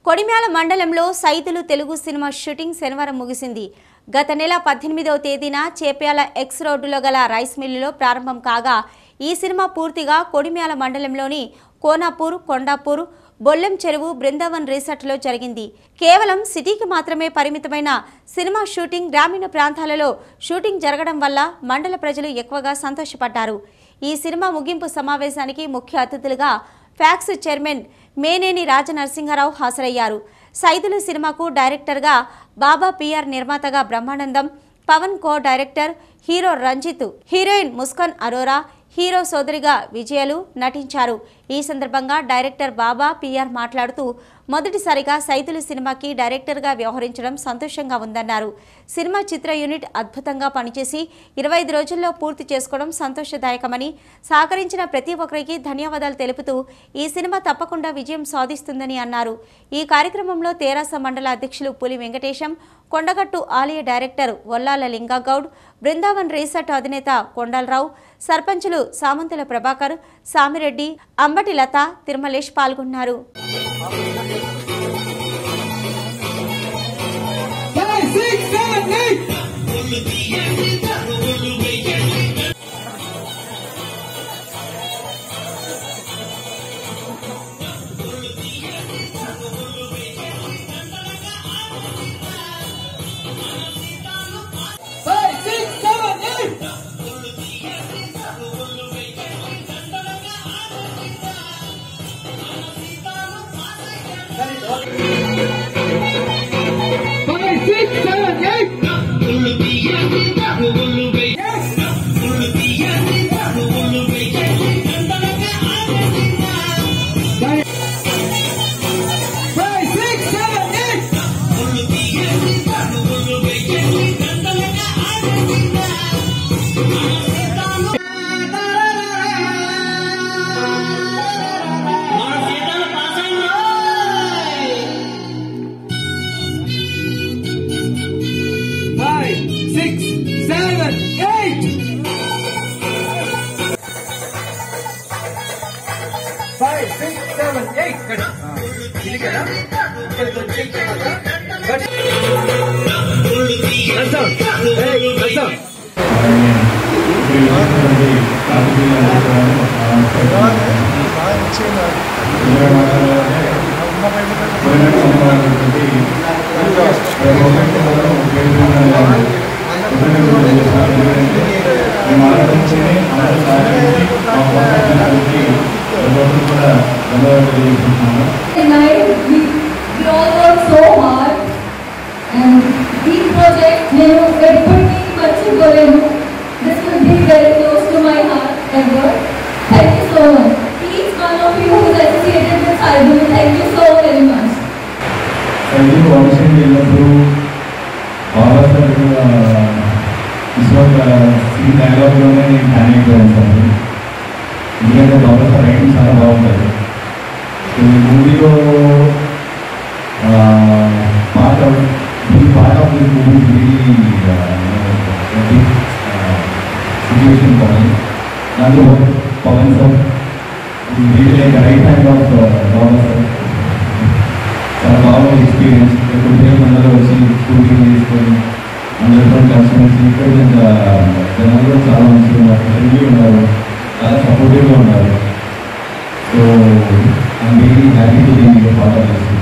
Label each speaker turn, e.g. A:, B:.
A: కొడిమ్యాల మండలంలో సైతులు Telugu cinema shooting శనివారం ముగిసింది గత నెల పద్దెనిమిదవ తేదీన చేప్యాల ఎక్స్ రోడ్డులో గల రైస్ మిల్లులో ప్రారంభం కాగా ఈ సినిమా పూర్తిగా కొడిమ్యాల మండలంలోని కోనాపూర్ కొండాపూర్ బొల్లెం చెరువు బృందావన్ రిసార్ట్లో జరిగింది కేవలం సిటీకి మాత్రమే పరిమితమైన సినిమా షూటింగ్ గ్రామీణ ప్రాంతాలలో షూటింగ్ జరగడం వల్ల మండల ప్రజలు ఎక్కువగా సంతోషపడ్డారు ఈ సినిమా ముగింపు సమావేశానికి ముఖ్య అతిథులుగా ఫ్యాక్స్ చైర్మన్ మేనేని రాజనరసింహారావు హాజరయ్యారు సైదులు సినిమాకు డైరెక్టర్గా బాబా పిఆర్ నిర్మాతగా Brahmanandam Pavan co director hero Ranjith heroine Muskan Arora hero సోదరిగా విజయలు నటించారు ఈ సందర్భంగా డైరెక్టర్ బాబా పిఆర్ మాట్లాడుతూ మొదటిసారిగా సైతులు సినిమాకి డైరెక్టర్గా వ్యవహరించడం సంతోషంగా ఉందన్నారు సినిమా చిత్ర యూనిట్ అద్భుతంగా పనిచేసి ఇరవై ఐదు రోజుల్లో పూర్తి చేసుకోవడం సంతోషదాయకమని సహకరించిన ప్రతి ఒక్కరికి ధన్యవాదాలు తెలుపుతూ ఈ సినిమా తప్పకుండా విజయం సాధిస్తుందని అన్నారు ఈ కార్యక్రమంలో తేరాస మండల అధ్యక్షులు పులి వెంకటేశం కొండగట్టు ఆలయ డైరెక్టర్ వల్లాల లింగగౌడ్ బృందావన్ రీసార్ట్ అధినేత కొండలరావు సర్పంచులు సామంతుల ప్రభాకర్ సామిరెడ్డి అంబటి లత తిరుమలేష్ పాల్గొన్నారు
B: Five, six, seven, eight. Five, six, seven, eight. Five, six, seven, eight. Five, six, seven, eight. Five, six, seven, eight. Five, six, seven, eight. Good. Ah, ఇది కదా? ఇక్కడికి వచ్చి తర్వాత Good. Hands up. Hey, hands up.
C: night we, we all worked so hard and ఈ project నేను ఎప్పటికీ మర్చిపోలేను this will be very close to my heart ever thank you so much each one of you who's associated with సైబు thank you so very much
D: Sanjeev వంశం వెళ్ళినప్పుడు బాగా sir విశ్వక ఈ డైలాగ్లోనే నేను ఫ్యాన్ అయిపోయాను సార్ ఎందుకంటే బాబా సార్ రైటింగ్ చాలా బాగుంటుంది సో ఈ మూవీలో పార్ట్ ఆఫ్ ఈ part of this movie really situation Pavan దాంట్లో Pavan sir really like right hand of Baba sir చాలా బాగుంది ఎక్స్పీరియన్స్ ఎప్పుడు మనలో వచ్చి షూటింగ్ చేసుకొని అందరితో కలిసి మెలిసి ఇక్కడ ఇంకా జనాలు కూడా చాలా మంచిగా ఉన్నారు ఫ్రెండ్లీ ఉన్నారు చాలా సపోర్టివ్గా ఉన్నారు so I'm really happy to be part of this